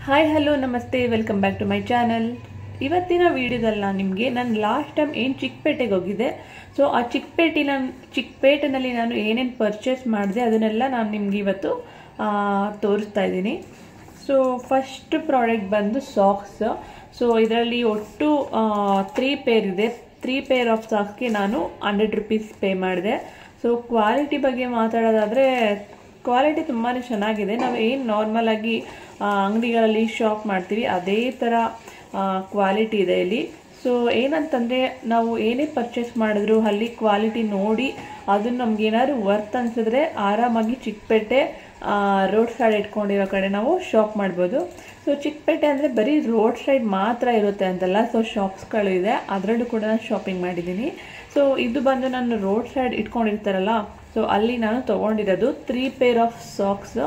hi hello ನಮಸ್ತೆ welcome back to my channel ಇವತ್ತಿನ ವಿಡಿಯೋದಲ್ಲಿ ನಾನು ನಿಮಗೆ ನಾನು ಲಾಸ್ಟ್ ಟೈಮ್ ಏನು ಚಿಕ್ಕಪೇಟೆಗೆ ಹೋಗಿದ್ದೆ ಸೊ ಆ ಚಿಕ್ಕಪೇಟಿನ ಚಿಕ್ಕಪೇಟೆನಲ್ಲಿ ನಾನು ಏನೇನು ಪರ್ಚೇಸ್ ಮಾಡಿದೆ ಅದನ್ನೆಲ್ಲ ನಾನು ನಿಮ್ಗೆ ಇವತ್ತು ಆ, ತೋರಿಸ್ತಾ ಇದ್ದೀನಿ ಸೊ ಫಸ್ಟ್ ಪ್ರಾಡಕ್ಟ್ ಬಂದು ಸಾಕ್ಸ್ ಸೊ ಇದರಲ್ಲಿ ಒಟ್ಟು ತ್ರೀ ಪೇರ್ ಇದೆ ತ್ರೀ ಪೇರ್ ಆಫ್ ಸಾಕ್ಸ್ಗೆ ನಾನು ಹಂಡ್ರೆಡ್ ರುಪೀಸ್ ಪೇ ಮಾಡಿದೆ ಸೊ ಕ್ವಾಲಿಟಿ ಬಗ್ಗೆ ಮಾತಾಡೋದಾದರೆ ಕ್ವಾಲಿಟಿ ತುಂಬಾ ಚೆನ್ನಾಗಿದೆ ನಾವು ಏನು ನಾರ್ಮಲ್ ಆಗಿ ಆ, ಅಂಗಡಿಗಳಲ್ಲಿ ಶಾಪ್ ಮಾಡ್ತೀವಿ ಅದೇ ಥರ ಕ್ವಾಲಿಟಿ ಇದೆ ಇಲ್ಲಿ ಸೊ ಏನಂತಂದರೆ ನಾವು ಏನೇ ಪರ್ಚೇಸ್ ಮಾಡಿದ್ರು ಅಲ್ಲಿ ಕ್ವಾಲಿಟಿ ನೋಡಿ ಅದು ನಮ್ಗೇನಾದ್ರು ವರ್ತ್ ಅನ್ಸಿದ್ರೆ ಆರಾಮಾಗಿ ಚಿಕ್ಕಪೇಟೆ ರೋಡ್ ಸೈಡ್ ಇಟ್ಕೊಂಡಿರೋ ಕಡೆ ನಾವು ಶಾಪ್ ಮಾಡ್ಬೋದು ಸೊ ಚಿಕ್ಕಪೇಟೆ ಅಂದರೆ ಬರೀ ರೋಡ್ ಸೈಡ್ ಮಾತ್ರ ಇರುತ್ತೆ ಅಂತಲ್ಲ ಸೊ ಶಾಪ್ಸ್ಗಳು ಇದೆ ಅದರಲ್ಲೂ ಕೂಡ ನಾನು ಶಾಪಿಂಗ್ ಮಾಡಿದ್ದೀನಿ ಸೊ ಇದು ಬಂದು ನಾನು ರೋಡ್ ಸೈಡ್ ಇಟ್ಕೊಂಡಿರ್ತಾರಲ್ಲ ಸೊ ಅಲ್ಲಿ ನಾನು ತೊಗೊಂಡಿರೋದು ತ್ರೀ ಪೇರ್ ಆಫ್ ಸಾಕ್ಸ್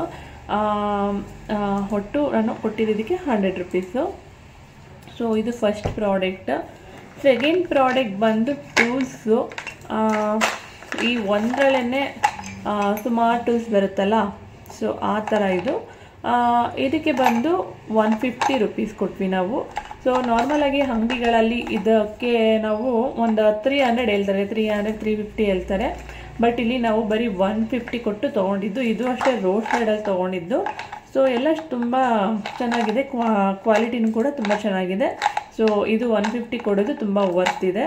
ಒಟ್ಟು ನಾನು ಕೊಟ್ಟಿರೋದಕ್ಕೆ ಹಂಡ್ರೆಡ್ ರುಪೀಸು ಸೊ ಇದು ಫಸ್ಟ್ ಪ್ರಾಡಕ್ಟ್ ಸೆಕೆಂಡ್ ಪ್ರಾಡಕ್ಟ್ ಬಂದು ಟೂಲ್ಸು ಈ ಒಂದರಲ್ಲೇ ಸುಮಾರು ಟೂಲ್ಸ್ ಬರುತ್ತಲ್ಲ ಸೊ ಆ ಥರ ಇದು ಆ, ಇದಕ್ಕೆ ಬಂದು ಒನ್ ಫಿಫ್ಟಿ ರುಪೀಸ್ ಕೊಟ್ವಿ ನಾವು ಸೊ ನಾರ್ಮಲಾಗಿ ಅಂಗಡಿಗಳಲ್ಲಿ ಇದಕ್ಕೆ ನಾವು ಒಂದು ತ್ರೀ ಹಂಡ್ರೆಡ್ ಹೇಳ್ತಾರೆ ತ್ರೀ ಹಂಡ್ರೆಡ್ ತ್ರೀ ಫಿಫ್ಟಿ ಹೇಳ್ತಾರೆ ಬಟ್ ಇಲ್ಲಿ ನಾವು ಬರೀ ಒನ್ ಫಿಫ್ಟಿ ಕೊಟ್ಟು ತೊಗೊಂಡಿದ್ದು ಇದು ಅಷ್ಟೇ ರೋಡ್ ಸೈಡಲ್ಲಿ ತೊಗೊಂಡಿದ್ದು ಸೊ ಎಲ್ಲ ತುಂಬ ಚೆನ್ನಾಗಿದೆ ಕ್ವಾ ಕ್ವಾಲಿಟಿನೂ ಕೂಡ ತುಂಬ ಚೆನ್ನಾಗಿದೆ ಸೊ ಇದು ಒನ್ ಫಿಫ್ಟಿ ಕೊಡೋದು ತುಂಬ ವರ್ತ್ ಇದೆ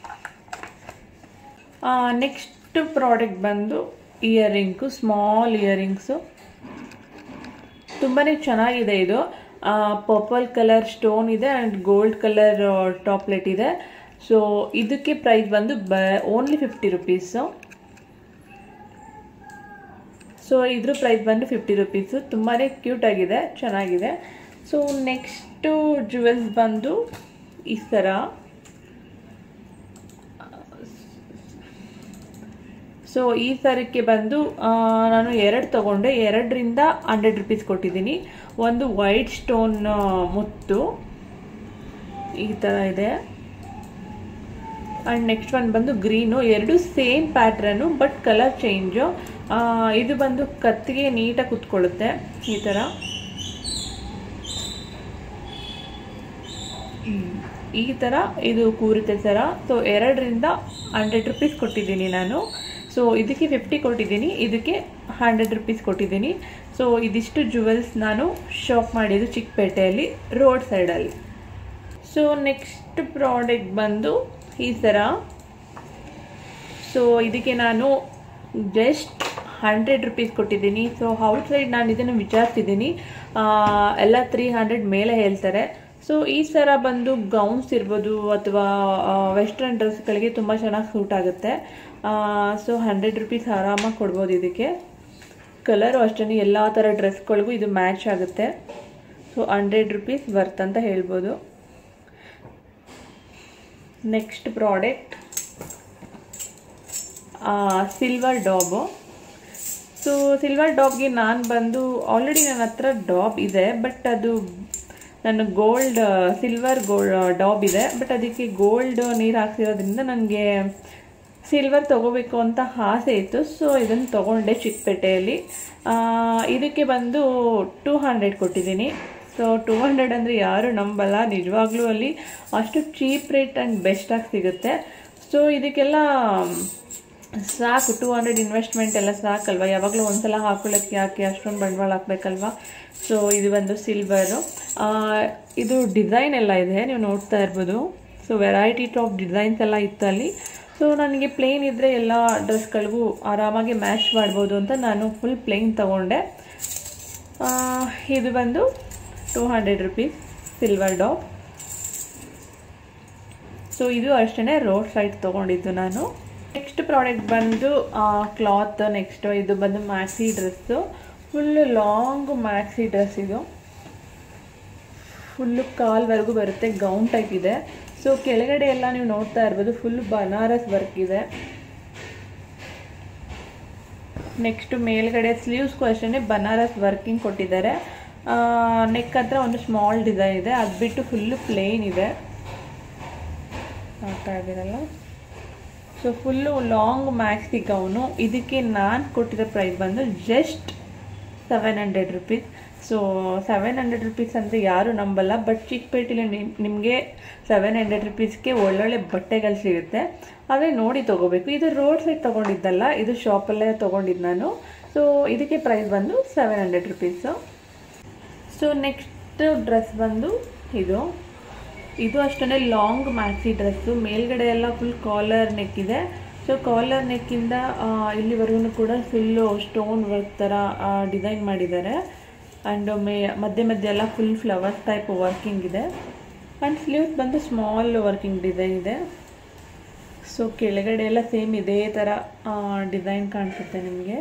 ನೆಕ್ಸ್ಟ್ ಪ್ರಾಡಕ್ಟ್ ಬಂದು ಇಯರಿಂಗ್ಸು ಸ್ಮಾಲ್ ಇಯರಿಂಗ್ಸು ತುಂಬಾ ಚೆನ್ನಾಗಿದೆ ಇದು ಪರ್ಪಲ್ ಕಲರ್ ಸ್ಟೋನ್ ಇದೆ ಆ್ಯಂಡ್ ಗೋಲ್ಡ್ ಕಲರ್ ಟಾಪ್ಲೆಟ್ ಇದೆ ಸೊ ಇದಕ್ಕೆ ಪ್ರೈಸ್ ಬಂದು ಬ ಓನ್ಲಿ ಫಿಫ್ಟಿ ರುಪೀಸು ಸೊ ಇದ್ರ ಪ್ರೈಸ್ ಬಂದು ಫಿಫ್ಟಿ ರುಪೀಸು ತುಂಬಾ ಕ್ಯೂಟ್ ಆಗಿದೆ ಚೆನ್ನಾಗಿದೆ ಸೊ ನೆಕ್ಸ್ಟು ಜುವೆಲ್ಸ್ ಬಂದು ಈ ಥರ ಸೊ ಈ ಸರಕ್ಕೆ ಬಂದು ಆ, ನಾನು ಎರಡು ತಗೊಂಡೆ ಎರಡರಿಂದ ಹಂಡ್ರೆಡ್ ರುಪೀಸ್ ಕೊಟ್ಟಿದ್ದೀನಿ ಒಂದು ವೈಟ್ ಸ್ಟೋನ್ ಮುತ್ತು ಈ ಥರ ಇದೆ ಆ್ಯಂಡ್ ನೆಕ್ಸ್ಟ್ ಒನ್ ಬಂದು ಗ್ರೀನು ಎರಡು same pattern but colour change ಇದು ಬಂದು ಕತ್ತಿಗೆ ನೀಟಾಗಿ ಕುತ್ಕೊಳ್ಳುತ್ತೆ ಈ ಥರ ಈ ಥರ ಇದು ಕೂರುತ್ತೆ ಸರ ಸೊ ಎರಡರಿಂದ ಹಂಡ್ರೆಡ್ ರುಪೀಸ್ ಕೊಟ್ಟಿದ್ದೀನಿ ನಾನು ಸೊ ಇದಕ್ಕೆ ಫಿಫ್ಟಿ ಕೊಟ್ಟಿದ್ದೀನಿ ಇದಕ್ಕೆ ಹಂಡ್ರೆಡ್ ರುಪೀಸ್ ಕೊಟ್ಟಿದ್ದೀನಿ ಸೊ ಇದಿಷ್ಟು ಜುವೆಲ್ಸ್ ನಾನು ಶಾಪ್ ಮಾಡಿದ್ದು ಚಿಕ್ಕಪೇಟೆಯಲ್ಲಿ ರೋಡ್ ಸೈಡಲ್ಲಿ ಸೊ ನೆಕ್ಸ್ಟ್ ಪ್ರಾಡಕ್ಟ್ ಬಂದು ಈ ಥರ ಸೊ ಇದಕ್ಕೆ ನಾನು ಜಸ್ಟ್ ಹಂಡ್ರೆಡ್ ರುಪೀಸ್ ಕೊಟ್ಟಿದ್ದೀನಿ ಸೊ ಔಟ್ ಸೈಡ್ ನಾನು ಇದನ್ನು ವಿಚಾರಿಸಿದ್ದೀನಿ ಎಲ್ಲ ತ್ರೀ ಹಂಡ್ರೆಡ್ ಮೇಲೆ ಹೇಳ್ತಾರೆ ಸೊ ಈ ಥರ ಬಂದು ಗೌನ್ಸ್ ಇರ್ಬೋದು ಅಥವಾ ವೆಸ್ಟರ್ನ್ ಡ್ರೆಸ್ಗಳಿಗೆ ತುಂಬ ಚೆನ್ನಾಗಿ ಸೂಟ್ ಆಗುತ್ತೆ ಸೊ ಹಂಡ್ರೆಡ್ ರುಪೀಸ್ ಆರಾಮಾಗಿ ಕೊಡ್ಬೋದು ಇದಕ್ಕೆ ಕಲರು ಅಷ್ಟೇ ಎಲ್ಲ ಥರ ಡ್ರೆಸ್ಗಳಿಗೂ ಇದು ಮ್ಯಾಚ್ ಆಗುತ್ತೆ ಸೊ ಹಂಡ್ರೆಡ್ ರುಪೀಸ್ ವರ್ತ್ ಅಂತ ಹೇಳ್ಬೋದು ನೆಕ್ಸ್ಟ್ ಪ್ರಾಡಕ್ಟ್ ಸಿಲ್ವರ್ ಡಾಬು ಸೊ ಸಿಲ್ವರ್ ಡಾಬ್ಗೆ ನಾನು ಬಂದು ಆಲ್ರೆಡಿ ನನ್ನ ಹತ್ರ ಡಾಬ್ ಇದೆ ಬಟ್ ಅದು ನನ್ನ ಗೋಲ್ಡ್ ಸಿಲ್ವರ್ ಗೋಲ್ಡ್ ಡಾಬ್ ಇದೆ ಬಟ್ ಅದಕ್ಕೆ ಗೋಲ್ಡ್ ನೀರು ಹಾಕ್ಸಿರೋದ್ರಿಂದ ನನಗೆ ಸಿಲ್ವರ್ ತೊಗೋಬೇಕು ಅಂತ ಆಸೆ ಇತ್ತು ಸೊ ಇದನ್ನು ತೊಗೊಂಡೆ ಚಿಕ್ಕಪೇಟೆಯಲ್ಲಿ ಆ, ಇದಕ್ಕೆ ಬಂದು ಟೂ ಹಂಡ್ರೆಡ್ ಕೊಟ್ಟಿದ್ದೀನಿ ಸೊ ಟೂ ಹಂಡ್ರೆಡ್ ಅಂದರೆ ಯಾರು ನಂಬಲ್ಲ ನಿಜವಾಗ್ಲೂ ಅಲ್ಲಿ ಅಷ್ಟು ಚೀಪ್ ರೇಟ್ ಆ್ಯಂಡ್ ಬೆಸ್ಟಾಗಿ ಸಿಗುತ್ತೆ ಸೊ ಇದಕ್ಕೆಲ್ಲ ಸಾಕು ಟೂ ಹಂಡ್ರೆಡ್ ಇನ್ವೆಸ್ಟ್ಮೆಂಟ್ ಎಲ್ಲ ಸಾಕಲ್ವಾ ಯಾವಾಗಲೂ ಒಂದ್ಸಲ ಹಾಕೊಳ್ಳೋಕ್ಕೆ ಯಾಕೆ ಅಷ್ಟೊಂದು ಬಂಡವಾಳ ಹಾಕ್ಬೇಕಲ್ವಾ ಸೊ ಇದು ಒಂದು ಸಿಲ್ವರು ಇದು ಡಿಸೈನ್ ಎಲ್ಲ ಇದೆ ನೀವು ನೋಡ್ತಾ ಇರ್ಬೋದು ಸೊ ವೆರೈಟಿ ಟಾಪ್ ಡಿಸೈನ್ಸ್ ಎಲ್ಲ ಇತ್ತು ಅಲ್ಲಿ ಸೊ ನನಗೆ ಪ್ಲೇನ್ ಇದ್ದರೆ ಎಲ್ಲ ಡ್ರೆಸ್ಗಳಿಗೂ ಆರಾಮಾಗಿ ಮ್ಯಾಚ್ ಮಾಡ್ಬೋದು ಅಂತ ನಾನು ಫುಲ್ ಪ್ಲೇನ್ ತೊಗೊಂಡೆ ಆ, ಇದು ಬಂದು ಟೂ ಹಂಡ್ರೆಡ್ ರುಪೀಸ್ ಸಿಲ್ವರ್ ಡಾಪ್ ಸೊ ಇದು ಅಷ್ಟೇ ರೋಡ್ ಸೈಡ್ ತೊಗೊಂಡಿದ್ದು ನಾನು ನೆಕ್ಸ್ಟ್ ಪ್ರಾಡಕ್ಟ್ ಬಂದು ಕ್ಲಾತ್ ನೆಕ್ಸ್ಟ್ ಇದು ಬಂದು maxi dress full long maxi dress ಇದು ಫುಲ್ಲು ಕಾಲ್ವರೆಗೂ ಬರುತ್ತೆ ಗೌನ್ ಟೈಪ್ ಇದೆ ಸೊ ಕೆಳಗಡೆ ಎಲ್ಲ ನೀವು ನೋಡ್ತಾ ಇರ್ಬೋದು ಫುಲ್ ಬನಾರಸ್ ವರ್ಕ್ ಇದೆ ನೆಕ್ಸ್ಟ್ ಮೇಲ್ಗಡೆ ಸ್ಲೀವ್ಸ್ಗೂ ಅಷ್ಟೇ ಬನಾರಸ್ ವರ್ಕಿಂಗ್ ಕೊಟ್ಟಿದ್ದಾರೆ ನೆಕ್ ಹತ್ರ ಒಂದು ಸ್ಮಾಲ್ ಡಿಸೈನ್ ಇದೆ ಅದು ಬಿಟ್ಟು ಫುಲ್ಲು ಪ್ಲೇನ್ ಇದೆ ನೋಡ್ತಾ ಇದ್ದೀರಲ್ಲ so full long maxi gown ಇದಕ್ಕೆ ನಾನು ಕೊಟ್ಟಿರೋ ಪ್ರೈಸ್ ಬಂದು just seven hundred rupees so seven hundred rupees ಅಂದರೆ ಯಾರು ನಂಬಲ್ಲ ಬಟ್ ಚಿಕ್ಕಪೇಟೆಲಿ ನಿಮಗೆ ಸೆವೆನ್ ಹಂಡ್ರೆಡ್ ರುಪೀಸ್ಗೆ ಒಳ್ಳೊಳ್ಳೆ ಬಟ್ಟೆಗಳು ಸಿಗುತ್ತೆ ಆದರೆ ನೋಡಿ ತೊಗೋಬೇಕು ಇದು ರೋಡ್ ಸೈಡ್ ತೊಗೊಂಡಿದ್ದಲ್ಲ ಇದು ಶಾಪಲ್ಲೇ ತೊಗೊಂಡಿದ್ದು ನಾನು ಸೊ ಇದಕ್ಕೆ ಪ್ರೈಸ್ ಬಂದು seven hundred rupees so next dress ಬಂದು ಇದು ಇದು ಅಷ್ಟೇ ಲಾಂಗ್ ಮ್ಯಾಕ್ಸಿ ಡ್ರೆಸ್ಸು ಮೇಲ್ಗಡೆ ಎಲ್ಲ ಫುಲ್ ಕಾಲರ್ ನೆಕ್ ಇದೆ ಸೊ ಕಾಲರ್ ನೆಕ್ಕಿಂದ ಇಲ್ಲಿವರೆಗೂ ಕೂಡ ಫುಲ್ಲು ಸ್ಟೋನ್ ವರ್ಕ್ ಥರ ಡಿಸೈನ್ ಮಾಡಿದ್ದಾರೆ ಆ್ಯಂಡ್ ಮೇ ಮಧ್ಯೆ ಮಧ್ಯೆ ಎಲ್ಲ ಫುಲ್ ಫ್ಲವರ್ಸ್ ಟೈಪ್ ವರ್ಕಿಂಗ್ ಇದೆ ಆ್ಯಂಡ್ ಸ್ಲೀವ್ಸ್ ಬಂದು ಸ್ಮಾಲ್ ವರ್ಕಿಂಗ್ ಡಿಸೈನ್ ಇದೆ ಸೊ ಕೆಳಗಡೆ ಎಲ್ಲ ಸೇಮ್ ಇದೇ ಥರ ಡಿಸೈನ್ ಕಾಣಿಸುತ್ತೆ ನಿಮಗೆ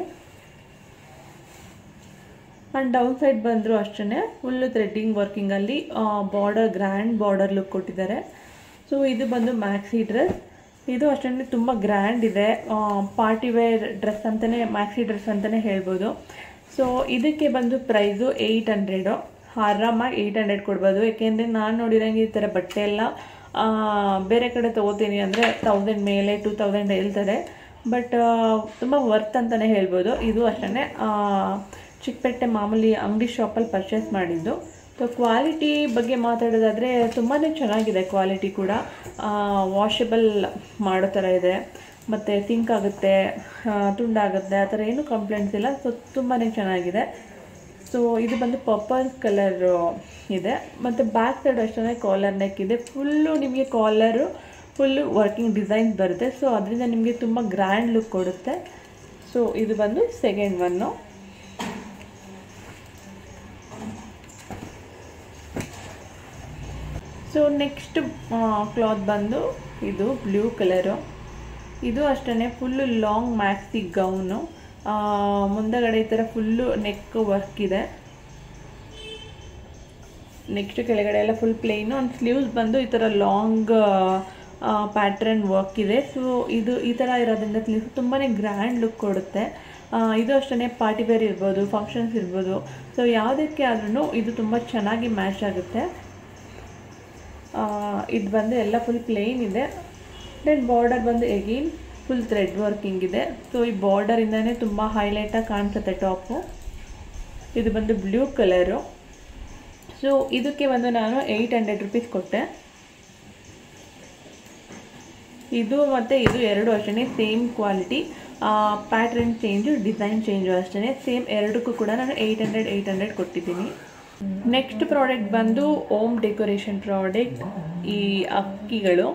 ಆ್ಯಂಡ್ ಡೌನ್ ಸೈಡ್ ಬಂದರೂ ಅಷ್ಟೇ ಫುಲ್ಲು ಥ್ರೆಡ್ಡಿಂಗ್ ವರ್ಕಿಂಗಲ್ಲಿ ಬಾರ್ಡರ್ ಗ್ರ್ಯಾಂಡ್ ಬಾರ್ಡರ್ ಲುಕ್ ಕೊಟ್ಟಿದ್ದಾರೆ ಸೊ ಇದು ಬಂದು ಮ್ಯಾಕ್ಸಿ ಡ್ರೆಸ್ ಇದು ಅಷ್ಟೇ ತುಂಬ ಗ್ರ್ಯಾಂಡ್ ಇದೆ ಪಾರ್ಟಿ ವೇರ್ ಡ್ರೆಸ್ ಅಂತಲೇ ಮ್ಯಾಕ್ಸಿ ಡ್ರೆಸ್ ಅಂತಲೇ ಹೇಳ್ಬೋದು ಸೊ ಇದಕ್ಕೆ ಬಂದು ಪ್ರೈಸು ಏಯ್ಟ್ ಹಂಡ್ರೆಡು ಆರಾಮಾಗಿ ಏಯ್ಟ್ ಹಂಡ್ರೆಡ್ ಕೊಡ್ಬೋದು ಯಾಕೆಂದರೆ ನಾನು ನೋಡಿದಂಗೆ ಈ ಥರ ಬಟ್ಟೆ ಎಲ್ಲ ಬೇರೆ ಕಡೆ ತೊಗೋತೀನಿ ಅಂದರೆ ತೌಸಂಡ್ ಮೇಲೆ ಟೂ ತೌಸಂಡ್ ಹೇಳ್ತಾರೆ ಬಟ್ ತುಂಬ ವರ್ತ್ ಅಂತಲೇ ಹೇಳ್ಬೋದು ಇದು ಅಷ್ಟೇ ಚಿಕ್ಕಪೇಟೆ ಮಾಮೂಲಿ ಅಂಗಡಿ ಶಾಪಲ್ಲಿ ಪರ್ಚೇಸ್ ಮಾಡಿದ್ದು ಸೊ ಕ್ವಾಲಿಟಿ ಬಗ್ಗೆ ಮಾತಾಡೋದಾದರೆ ತುಂಬಾ ಚೆನ್ನಾಗಿದೆ ಕ್ವಾಲಿಟಿ ಕೂಡ ವಾಷಬಲ್ ಮಾಡೋ ಥರ ಇದೆ ಮತ್ತು ಸಿಂಕ್ ಆಗುತ್ತೆ ತುಂಡಾಗುತ್ತೆ ಆ ಥರ ಏನೂ ಕಂಪ್ಲೇಂಟ್ಸ್ ಇಲ್ಲ ಸೊ ತುಂಬಾ ಚೆನ್ನಾಗಿದೆ ಸೊ ಇದು ಬಂದು ಪರ್ಪಲ್ ಕಲರ್ ಇದೆ ಮತ್ತು ಬ್ಯಾಕ್ ಸೈಡ್ ಅಷ್ಟೇ ಕಾಲರ್ ನೆಕ್ ಇದೆ ಫುಲ್ಲು ನಿಮಗೆ ಕಾಲರು ಫುಲ್ಲು ವರ್ಕಿಂಗ್ ಡಿಸೈನ್ಸ್ ಬರುತ್ತೆ ಸೊ ಅದರಿಂದ ನಿಮಗೆ ತುಂಬ ಗ್ರ್ಯಾಂಡ್ ಲುಕ್ ಕೊಡುತ್ತೆ ಸೊ ಇದು ಬಂದು second one so next cloth ಬಂದು ಇದು ಬ್ಲೂ ಕಲರು ಇದು ಅಷ್ಟೇ ಫುಲ್ಲು ಲಾಂಗ್ ಮ್ಯಾಕ್ಸಿ ಗೌನು ಮುಂದಗಡೆ ಈ ಥರ ಫುಲ್ಲು ನೆಕ್ ವರ್ಕ್ ಇದೆ ನೆಕ್ಸ್ಟ್ ಕೆಳಗಡೆ ಎಲ್ಲ ಫುಲ್ ಪ್ಲೇನು ಒಂದು ಸ್ಲೀವ್ಸ್ ಬಂದು ಈ ಥರ ಲಾಂಗ್ ಪ್ಯಾಟ್ರನ್ ವರ್ಕ್ ಇದೆ ಸೊ ಇದು ಈ ಥರ ಇರೋದ್ರಿಂದ ಸ್ಲೀವ್ಸ್ ತುಂಬಾ ಗ್ರ್ಯಾಂಡ್ ಲುಕ್ ಕೊಡುತ್ತೆ ಇದು ಅಷ್ಟೇ ಪಾರ್ಟಿ ವೇರ್ ಇರ್ಬೋದು ಫಂಕ್ಷನ್ಸ್ ಇರ್ಬೋದು ಸೊ ಯಾವುದಕ್ಕೆ ಆದ್ರೂ ಇದು ತುಂಬ ಚೆನ್ನಾಗಿ ಮ್ಯಾಚ್ ಆಗುತ್ತೆ ಇದು ಬಂದು ಎಲ್ಲ ಫುಲ್ ಪ್ಲೇನ್ ಇದೆ ದೆನ್ ಬಾರ್ಡರ್ ಬಂದು ಎಗೇನ್ ಫುಲ್ ಥ್ರೆಡ್ ವರ್ಕಿಂಗ್ ಇದೆ ಸೊ ಈ ಬಾರ್ಡರಿಂದನೇ ತುಂಬ ಹೈಲೈಟಾಗಿ ಕಾಣಿಸುತ್ತೆ ಟಾಪು ಇದು ಬಂದು ಬ್ಲೂ ಕಲರು ಸೊ ಇದಕ್ಕೆ ಬಂದು ನಾನು ಏಯ್ಟ್ ಹಂಡ್ರೆಡ್ ರುಪೀಸ್ ಕೊಟ್ಟೆ ಇದು ಮತ್ತು ಇದು ಎರಡು ಅಷ್ಟೇ same quality pattern change design change ಅಷ್ಟೇ ಸೇಮ್ ಎರಡಕ್ಕೂ ಕೂಡ ನಾನು ಏಯ್ಟ್ ಹಂಡ್ರೆಡ್ ಏಯ್ಟ್ ಹಂಡ್ರೆಡ್ ಕೊಟ್ಟಿದ್ದೀನಿ ನೆಕ್ಸ್ಟ್ ಪ್ರಾಡಕ್ಟ್ ಬಂದು ಓಮ್ ಡೆಕೋರೇಷನ್ ಪ್ರಾಡಕ್ಟ್ ಈ ಅಕ್ಕಿಗಳು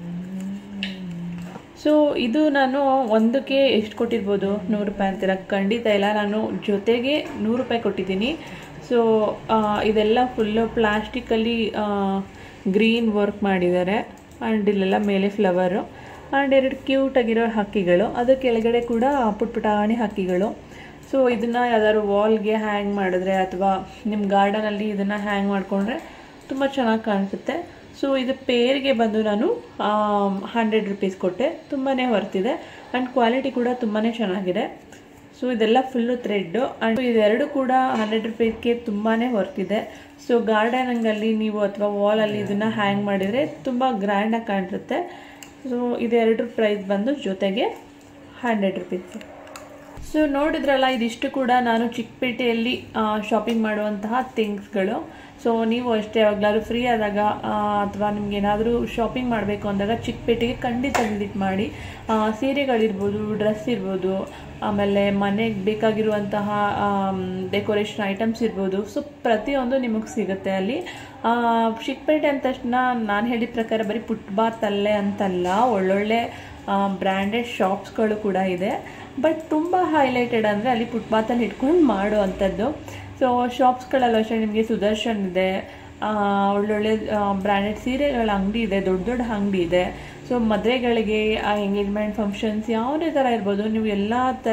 ಸೊ ಇದು ನಾನು ಒಂದಕ್ಕೆ ಎಷ್ಟು ಕೊಟ್ಟಿರ್ಬೋದು ನೂರು ರೂಪಾಯಿ ಅಂತೀರ ಖಂಡಿತ ಇಲ್ಲ ನಾನು ಜೊತೆಗೆ ನೂರು ರೂಪಾಯಿ ಕೊಟ್ಟಿದ್ದೀನಿ ಸೊ ಇದೆಲ್ಲ ಫುಲ್ಲು ಪ್ಲಾಸ್ಟಿಕಲ್ಲಿ ಗ್ರೀನ್ ವರ್ಕ್ ಮಾಡಿದ್ದಾರೆ ಆ್ಯಂಡ್ ಇಲ್ಲೆಲ್ಲ ಮೇಲೆ ಫ್ಲವರು ಆ್ಯಂಡ್ ಎರಡು ಕ್ಯೂಟಾಗಿರೋ ಹಕ್ಕಿಗಳು ಅದ್ರ ಕೆಳಗಡೆ ಕೂಡ ಪುಟ್ ಪುಟಾಣಿ ಹಕ್ಕಿಗಳು ಸೊ ಇದನ್ನು ಯಾವ್ದಾದ್ರು ವಾಲ್ಗೆ ಹ್ಯಾಂಗ್ ಮಾಡಿದ್ರೆ ಅಥವಾ ನಿಮ್ಮ ಗಾರ್ಡನಲ್ಲಿ ಇದನ್ನು ಹ್ಯಾಂಗ್ ಮಾಡಿಕೊಂಡ್ರೆ ತುಂಬ ಚೆನ್ನಾಗಿ ಕಾಣಿಸುತ್ತೆ ಸೊ ಇದು ಪೇರ್ಗೆ ಬಂದು ನಾನು ಹಂಡ್ರೆಡ್ ರುಪೀಸ್ ಕೊಟ್ಟೆ ತುಂಬಾ ವರ್ತಿದೆ ಆ್ಯಂಡ್ ಕ್ವಾಲಿಟಿ ಕೂಡ ತುಂಬಾ ಚೆನ್ನಾಗಿದೆ ಸೊ ಇದೆಲ್ಲ ಫುಲ್ಲು ಥ್ರೆಡ್ಡು ಆ್ಯಂಡ್ ಇದೆರಡು ಕೂಡ ಹಂಡ್ರೆಡ್ ರುಪೀಸ್ಗೆ ತುಂಬಾ ವರ್ತಿದೆ ಸೊ ಗಾರ್ಡನಿಂಗಲ್ಲಿ ನೀವು ಅಥವಾ ವಾಲಲ್ಲಿ ಇದನ್ನು ಹ್ಯಾಂಗ್ ಮಾಡಿದರೆ ತುಂಬ ಗ್ರ್ಯಾಂಡಾಗಿ ಕಾಣಿಸುತ್ತೆ ಸೊ ಇದೆರಡು ಪ್ರೈಸ್ ಬಂದು ಜೊತೆಗೆ ಹಂಡ್ರೆಡ್ ರುಪೀಸ್ ಸೊ ನೋಡಿದ್ರಲ್ಲ ಇದಿಷ್ಟು ಕೂಡ ನಾನು ಚಿಕ್ಕಪೇಟೆಯಲ್ಲಿ ಶಾಪಿಂಗ್ ಮಾಡುವಂತಹ ಥಿಂಗ್ಸ್ಗಳು ಸೊ ನೀವು ಅಷ್ಟೇ ಯಾವಾಗಲಾದ್ರೂ ಫ್ರೀ ಆದಾಗ ಅಥವಾ ನಿಮ್ಗೆ ಏನಾದರೂ ಶಾಪಿಂಗ್ ಮಾಡಬೇಕು ಅಂದಾಗ ಚಿಕ್ಕಪೇಟೆಗೆ ಖಂಡಿತ ವಿಸಿಟ್ ಮಾಡಿ ಸೀರೆಗಳಿರ್ಬೋದು ಡ್ರೆಸ್ ಇರ್ಬೋದು ಆಮೇಲೆ ಮನೆಗೆ ಬೇಕಾಗಿರುವಂತಹ ಡೆಕೋರೇಷನ್ ಐಟಮ್ಸ್ ಇರ್ಬೋದು ಸೊ ಪ್ರತಿಯೊಂದು ನಿಮಗೆ ಸಿಗುತ್ತೆ ಅಲ್ಲಿ ಚಿಕ್ಕಪೇಟೆ ಅಂದ ತಕ್ಷಣ ನಾನು ಹೇಳಿದ ಪ್ರಕಾರ ಬರೀ ಫುಟ್ಬಾತ್ ಅಲ್ಲೇ ಅಂತಲ್ಲ ಒಳ್ಳೊಳ್ಳೆ ಬ್ರ್ಯಾಂಡೆಡ್ ಶಾಪ್ಸ್ಗಳು ಕೂಡ ಇದೆ ಬಟ್ ತುಂಬ ಹೈಲೈಟೆಡ್ ಅಂದರೆ ಅಲ್ಲಿ ಫುಟ್ಪಾತಲ್ಲಿ ಇಟ್ಕೊಂಡು ಮಾಡೋ ಅಂಥದ್ದು ಸೊ ಶಾಪ್ಸ್ಗಳಲ್ಲಿ ಅಷ್ಟೇ ನಿಮಗೆ ಸುದರ್ಶನ್ ಇದೆ ಒಳ್ಳೊಳ್ಳೆ ಬ್ರ್ಯಾಂಡೆಡ್ ಸೀರೆಗಳ ಅಂಗಡಿ ಇದೆ ದೊಡ್ಡ ದೊಡ್ಡ ಅಂಗಡಿ ಇದೆ ಸೊ ಮದುವೆಗಳಿಗೆ ಎಂಗೇಜ್ಮೆಂಟ್ ಫಂಕ್ಷನ್ಸ್ ಯಾವುದೇ ಥರ ಇರ್ಬೋದು ನೀವು ಎಲ್ಲ ಥರ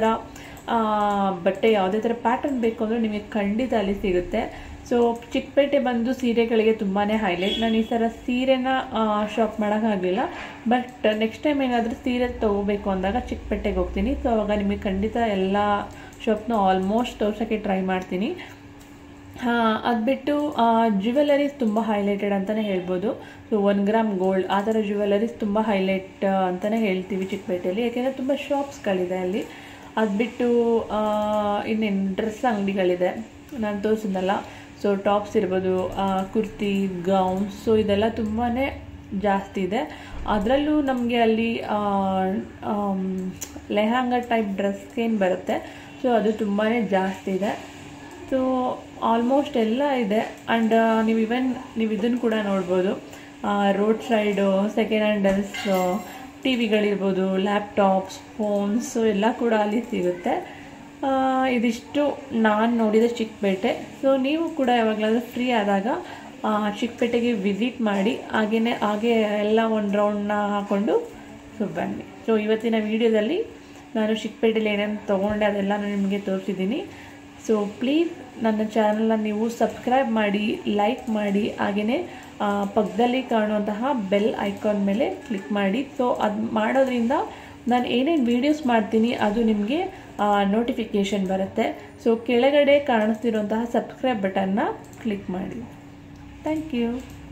ಬಟ್ಟೆ ಯಾವುದೇ ಥರ ಪ್ಯಾಟರ್ನ್ ಬೇಕು ಅಂದರೆ ನಿಮಗೆ ಖಂಡಿತ ಅಲ್ಲಿ ಸಿಗುತ್ತೆ ಸೊ ಚಿಕ್ಕಪೇಟೆ ಬಂದು ಸೀರೆಗಳಿಗೆ ತುಂಬಾ ಹೈಲೈಟ್ ನಾನು ಈ ಥರ ಸೀರೆನ ಶಾಪ್ ಮಾಡೋಕ್ಕಾಗಲಿಲ್ಲ ಬಟ್ ನೆಕ್ಸ್ಟ್ ಟೈಮ್ ಏನಾದರೂ ಸೀರೆ ತೊಗೋಬೇಕು ಅಂದಾಗ ಚಿಕ್ಕಪೇಟೆಗೆ ಹೋಗ್ತೀನಿ ಸೊ ಅವಾಗ ನಿಮಗೆ ಖಂಡಿತ ಎಲ್ಲ ಶಾಪ್ನ ಆಲ್ಮೋಸ್ಟ್ ತೋರ್ಸೋಕ್ಕೆ ಟ್ರೈ ಮಾಡ್ತೀನಿ ಹಾಂ ಅದು ಬಿಟ್ಟು ಜ್ಯುವೆಲರೀಸ್ ತುಂಬ ಹೈಲೈಟೆಡ್ ಅಂತಲೇ ಹೇಳ್ಬೋದು ಸೊ ಒನ್ ಗ್ರಾಮ್ ಗೋಲ್ಡ್ ಆ ಥರ ಜ್ಯುವೆಲರೀಸ್ ತುಂಬ ಹೈಲೈಟ್ ಅಂತಲೇ ಹೇಳ್ತೀವಿ ಚಿಕ್ಕಪೇಟೆಯಲ್ಲಿ ಯಾಕೆಂದರೆ ತುಂಬ ಶಾಪ್ಸ್ಗಳಿದೆ ಅಲ್ಲಿ ಅದು ಬಿಟ್ಟು ಇನ್ನೇನು ಡ್ರೆಸ್ ಅಂಗಡಿಗಳಿದೆ ನಾನು ತೋರಿಸಿದ್ನಲ್ಲ ಸೊ ಟಾಪ್ಸ್ ಇರ್ಬೋದು ಆ, ಕುರ್ತಿ ಗೌನ್ಸ್ ಸೊ ಇದೆಲ್ಲ ತುಂಬಾ ಜಾಸ್ತಿ ಇದೆ ಅದರಲ್ಲೂ ನಮಗೆ ಅಲ್ಲಿ ಆ, ಆಮ್, ಲೆಹಂಗಾ ಟೈಪ್ ಡ್ರೆಸ್ ಏನು ಬರುತ್ತೆ ಸೊ ಅದು ತುಂಬಾ ಜಾಸ್ತಿ ಇದೆ ಸೊ ಆಲ್ಮೋಸ್ಟ್ ಎಲ್ಲ ಇದೆ ಆ್ಯಂಡ್ ನೀವು ಇವನ್ ನೀವು ಇದನ್ನು ಕೂಡ ನೋಡ್ಬೋದು road side second handles T ವಿಗಳಿರ್ಬೋದು ಲ್ಯಾಪ್ಟಾಪ್ಸ್ ಫೋನ್ಸು ಎಲ್ಲ ಕೂಡ ಅಲ್ಲಿ ಸಿಗುತ್ತೆ ಆ, ಇದಿಷ್ಟು ನಾನು ನೋಡಿದ ಚಿಕ್ಕಪೇಟೆ ಸೊ ನೀವು ಕೂಡ ಯಾವಾಗಲಾದ್ರೂ ಫ್ರೀ ಆದಾಗ ಆ, ಚಿಕ್ಕಪೇಟೆಗೆ ವಿಸಿಟ್ ಮಾಡಿ ಹಾಗೆಯೇ ಹಾಗೆ ಎಲ್ಲ ಒಂದು ರೌಂಡ್ನ ಹಾಕ್ಕೊಂಡು ಸೊ ಬನ್ನಿ ಸೊ ಇವತ್ತಿನ ವಿಡಿಯೋದಲ್ಲಿ ನಾನು ಚಿಕ್ಕಪೇಟೆಲಿ ಏನೇನು ತೊಗೊಂಡೆ ಅದೆಲ್ಲ ನಾನು ನಿಮಗೆ ತೋರಿಸಿದ್ದೀನಿ ಸೊ ಪ್ಲೀಸ್ ನನ್ನ ಚಾನಲ್ನ ನೀವು ಸಬ್ಸ್ಕ್ರೈಬ್ ಮಾಡಿ ಲೈಕ್ ಮಾಡಿ ಹಾಗೆಯೇ ಪಕ್ಕದಲ್ಲಿ ಕಾಣುವಂತಹ ಬೆಲ್ ಐಕಾನ್ ಮೇಲೆ ಕ್ಲಿಕ್ ಮಾಡಿ ಸೊ ಅದು ಮಾಡೋದ್ರಿಂದ ನಾನು ಏನೇನು ವೀಡಿಯೋಸ್ ಮಾಡ್ತೀನಿ ಅದು ನಿಮಗೆ ನೋಟಿಫಿಕೇಷನ್ ಬರುತ್ತೆ ಸೊ ಕೆಳಗಡೆ ಕಾಣಿಸ್ತಿರುವಂತಹ ಸಬ್ಸ್ಕ್ರೈಬ್ ಬಟನ್ನ ಕ್ಲಿಕ್ ಮಾಡಿ ಥ್ಯಾಂಕ್ ಯು